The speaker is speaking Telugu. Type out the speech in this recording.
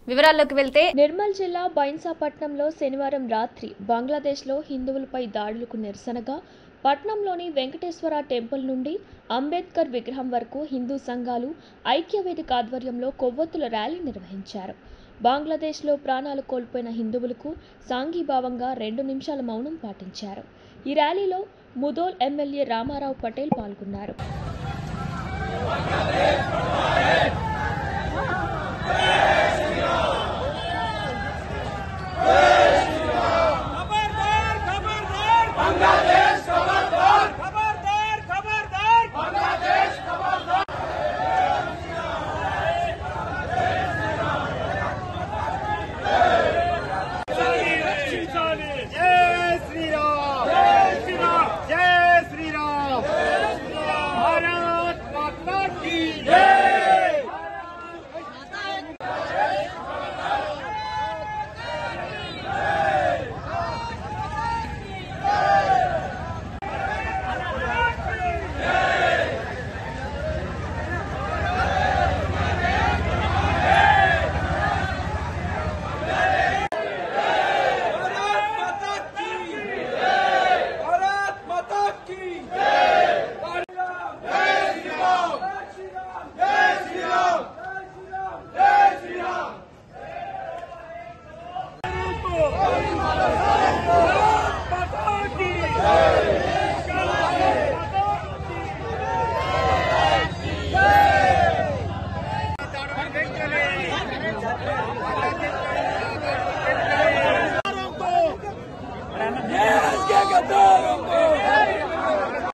వివరాల్లోకి వెళ్తే నిర్మల్ జిల్లా బైన్సాపట్నంలో శనివారం రాత్రి బంగ్లాదేశ్లో హిందువులపై దాడులకు నిరసనగా పట్నంలోని వెంకటేశ్వర టెంపుల్ నుండి అంబేద్కర్ విగ్రహం వరకు హిందూ సంఘాలు ఐక్యవేదిక ఆధ్వర్యంలో కొవ్వొత్తుల ర్యాలీ నిర్వహించారు బంగ్లాదేశ్లో ప్రాణాలు కోల్పోయిన హిందువులకు సాంఘీభావంగా రెండు నిమిషాల మౌనం పాటించారు ఈ ర్యాలీలో ముదోల్ ఎమ్మెల్యే రామారావు పటేల్ పాల్గొన్నారు